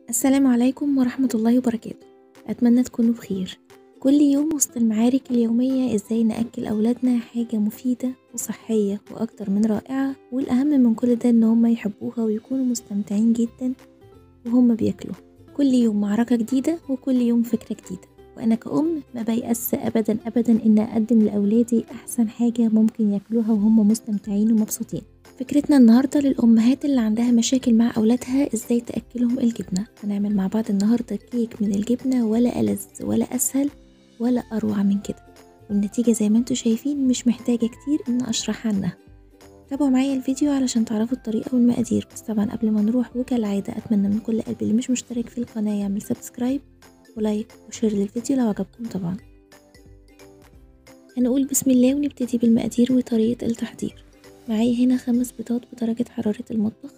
السلام عليكم ورحمة الله وبركاته أتمنى تكونوا بخير كل يوم وسط المعارك اليومية إزاي نأكل أولادنا حاجة مفيدة وصحية وأكتر من رائعة والأهم من كل ده إن هما يحبوها ويكونوا مستمتعين جدا وهما بياكلوا كل يوم معركة جديدة وكل يوم فكرة جديدة وأنا كأم ما بيأس أبدا أبدا إن أقدم لأولادي أحسن حاجة ممكن ياكلوها وهم مستمتعين ومبسوطين فكرتنا النهاردة للأمهات اللي عندها مشاكل مع أولادها إزاي تأكلهم الجبنة هنعمل مع بعض النهاردة كيك من الجبنة ولا ألذ ولا أسهل ولا أروع من كده والنتيجة زي ما انتوا شايفين مش محتاجة كتير إن أشرح عنها تابعوا معايا الفيديو علشان تعرفوا الطريقة والمقادير بس طبعا قبل ما نروح وكالعادة أتمنى من كل قلبي اللي مش مشترك في القناة يعمل سبسكرايب ولايك وشير للفيديو لو عجبكم طبعا هنقول بسم الله ونبتدي بالمقادير وطريقة التحضير معايا هنا خمس بيضات بدرجة حرارة المطبخ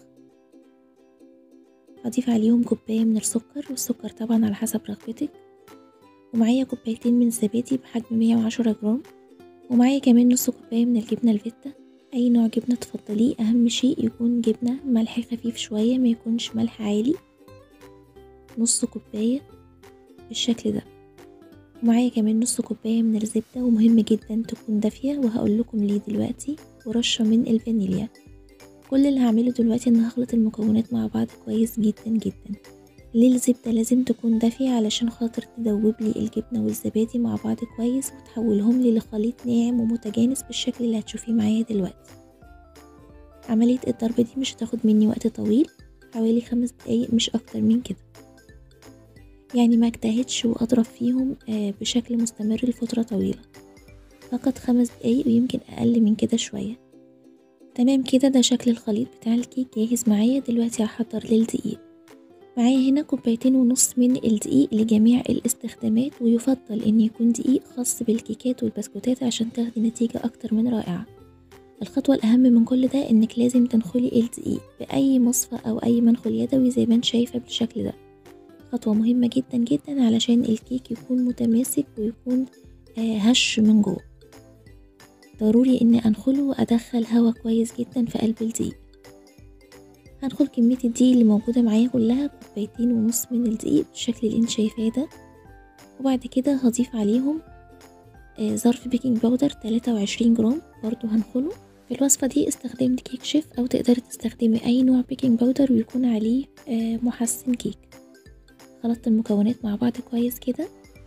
هضيف عليهم كوباية من السكر والسكر طبعا على حسب رغبتك ومعايا كوبايتين من الزبادي بحجم مية وعشرة جرام ومعايا كمان نص كوباية من الجبنة الفيتا أي نوع جبنة تفضليه أهم شيء يكون جبنة ملح خفيف شوية ما يكونش ملح عالي نص كوباية بالشكل ده ومعايا كمان نص كوباية من الزبدة ومهم جدا تكون دافية وهقول لكم ليه دلوقتي ورشة من الفانيليا كل اللي هعمله دلوقتي ان هخلط المكونات مع بعض كويس جدا جدا ليه الزبدة لازم تكون دافية علشان خاطر تدوب لي الجبنة والزبادي مع بعض كويس وتحولهم لي لخليط ناعم ومتجانس بالشكل اللي هتشوفيه معايا دلوقتي عملية الضرب دي مش هتاخد مني وقت طويل حوالي خمس دقايق مش اكتر من كده يعني ما اجتهدش واضرب فيهم بشكل مستمر لفترة طويلة فقط خمس دقايق ويمكن اقل من كده شوية تمام كده ده شكل الخليط بتاع الكيك جاهز معايا دلوقتي هحضر للدقيق معايا هنا كوبايتين ونص من الدقيق لجميع الاستخدامات ويفضل ان يكون دقيق خاص بالكيكات والبسكوتات عشان تاخدي نتيجة اكتر من رائعة الخطوة الأهم من كل ده إنك لازم تنخلي الدقيق بأي مصفى أو أي منخل يدوي زي ما انت شايفة بالشكل ده خطوة مهمة جدا جدا علشان الكيك يكون متماسك ويكون هش من جوه ضروري اني انخله وادخل هوا كويس جدا في قلب الدقيق هنخل كمية الدقيق اللي موجودة معايا كلها كوبايتين ونص من الدقيق بالشكل اللي انت شايفاه ده وبعد كده هضيف عليهم ظرف بيكنج باودر تلاتة وعشرين جرام برضو هنخله في الوصفة دي استخدمت كيك شيف او تقدري تستخدمي اي نوع بيكنج باودر ويكون عليه محسن كيك خلطت المكونات مع بعض كويس كده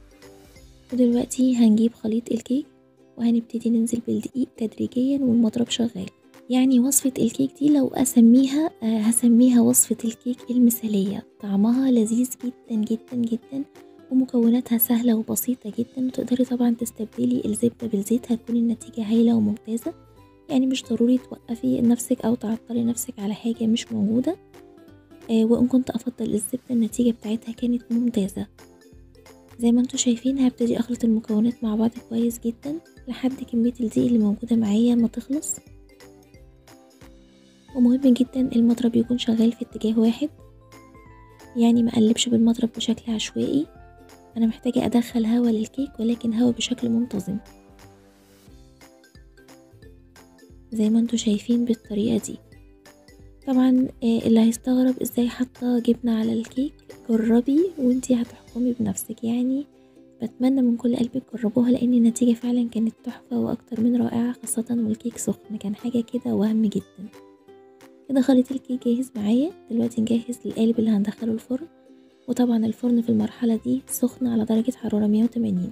ودلوقتي هنجيب خليط الكيك وهنبتدي ننزل بالدقيق تدريجيا والمضرب شغال يعني وصفة الكيك دي لو أسميها هسميها وصفة الكيك المثالية طعمها لذيذ جدا جدا جدا ومكوناتها سهلة وبسيطة جدا وتقدري طبعا تستبدلي الزبدة بالزيت هتكون النتيجة هايلة وممتازة يعني مش ضروري توقفي نفسك أو تعطلي نفسك على حاجة مش موجودة آه وإن كنت أفضل الزبدة النتيجة بتاعتها كانت ممتازة زي ما انتوا شايفين هبتدي أخلط المكونات مع بعض كويس جدا لحد كمية الدقيق اللي موجودة معايا ما تخلص ومهم جدا المضرب يكون شغال في اتجاه واحد يعني ما اقلبش بالمضرب بشكل عشوائي انا محتاجة ادخل هوا للكيك ولكن هوا بشكل منتظم زي ما انتوا شايفين بالطريقة دي طبعا اللي هيستغرب ازاي حاطة جبنة على الكيك جربي وانتي هتحكمي بنفسك يعني بتمنى من كل قلبي تجربوها لان النتيجة فعلا كانت تحفة واكتر من رائعة خاصة والكيك سخن كان حاجة كده وهم جدا كده خليط الكيك جاهز معايا دلوقتي نجهز القالب اللي هندخله الفرن وطبعا الفرن في المرحلة دي سخن على درجة حرارة مية وتمانين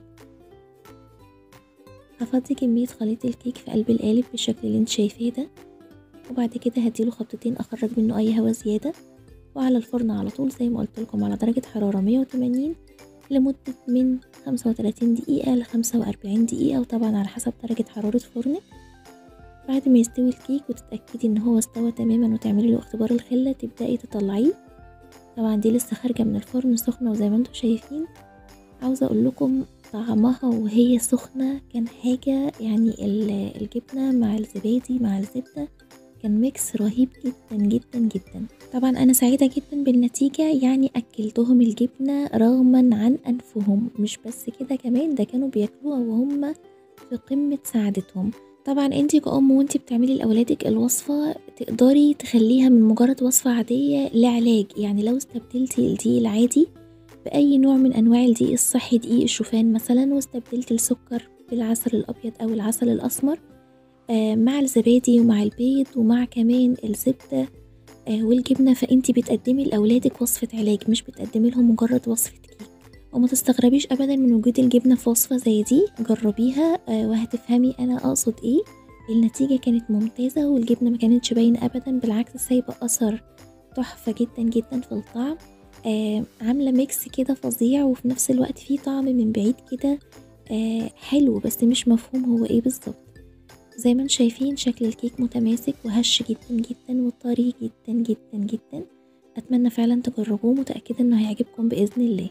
هفضي كمية خليط الكيك في قلب القالب بالشكل اللي انت شايفاه ده وبعد كده هديله خبطتين اخرج منه اي هوا زيادة وعلى الفرن على طول زي ما قلت لكم على درجة حرارة مية وتمانين لمدة من خمسة وتلاتين دقيقة لخمسة وأربعين دقيقة وطبعا على حسب درجة حرارة فرنك بعد ما يستوي الكيك وتتأكدي ان هو استوى تماما وتعملي له اختبار الخلة تبدأي تطلعيه طبعا دي لسه خارجة من الفرن سخنة وزي ما انتوا شايفين عاوزة اقول لكم طعمها وهي سخنة كان حاجة يعني الجبنة مع الزبادي مع الزبدة كان ميكس رهيب جدا جدا جدا طبعا انا سعيدة جدا بالنتيجة يعني اكلتهم الجبنة رغما عن انفهم مش بس كده كمان ده كانوا بياكلوها وهم في قمة سعادتهم طبعا انتي كأم وانتي بتعملي لأولادك الوصفة تقدري تخليها من مجرد وصفة عادية لعلاج يعني لو استبدلتي الدقيق العادي بأي نوع من أنواع الدقيق الصحي دقيق الشوفان مثلا واستبدلتي السكر بالعسل الأبيض أو العسل الأسمر آه مع الزبادي ومع البيض ومع كمان الزبدة آه والجبنة فانتي بتقدمي لأولادك وصفة علاج مش بتقدمي لهم مجرد وصفة كيك وما تستغربيش ابدا من وجود الجبنة في وصفة زي دي جربيها آه وهتفهمي انا اقصد ايه النتيجة كانت ممتازة والجبنة ما كانتش باينة ابدا بالعكس سايبة اثر تحفة جدا جدا في الطعم آه عاملة ميكس كده فظيع وفي نفس الوقت فيه طعم من بعيد كده آه حلو بس مش مفهوم هو ايه بالظبط زي ما انتم شايفين شكل الكيك متماسك وهش جدا جدا وطري جدا جدا جدا اتمنى فعلا تجربوه متأكدة انه هيعجبكم بإذن الله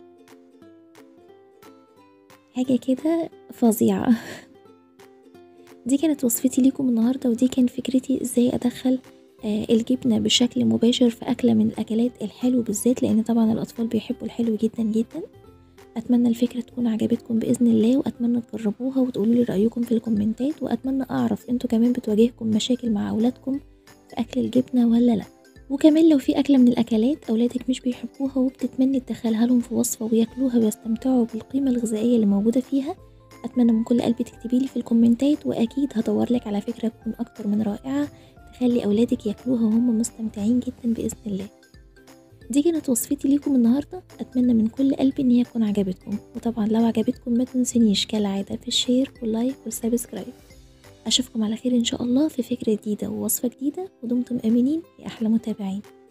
حاجة كده فظيعة دي كانت وصفتي ليكم النهاردة ودي كانت فكرتي ازاي ادخل آه الجبنة بشكل مباشر في أكلة من الأكلات الحلو بالذات لأن طبعا الأطفال بيحبوا الحلو جدا جدا أتمنى الفكرة تكون عجبتكم بإذن الله وأتمنى تجربوها وتقولوا لي رأيكم في الكومنتات وأتمنى أعرف انتوا كمان بتواجهكم مشاكل مع أولادكم في أكل الجبنة ولا لأ وكمان لو في أكلة من الأكلات أولادك مش بيحبوها وبتتمني تدخلها لهم في وصفة وياكلوها ويستمتعوا بالقيمة الغذائية اللي موجودة فيها أتمنى من كل قلبي تكتبيلي في الكومنتات وأكيد هدورلك على فكرة تكون أكتر من رائعة تخلي أولادك ياكلوها وهم مستمتعين جدا بإذن الله دي كانت وصفتي ليكم النهاردة أتمنى من كل قلبي إن هي تكون عجبتكم وطبعا لو عجبتكم ما تنسونيش كالعادة في الشير واللايك والسبسكرايب أشوفكم على خير إن شاء الله في فكرة جديدة ووصفة جديدة ودمتم آمنين يا أحلى متابعين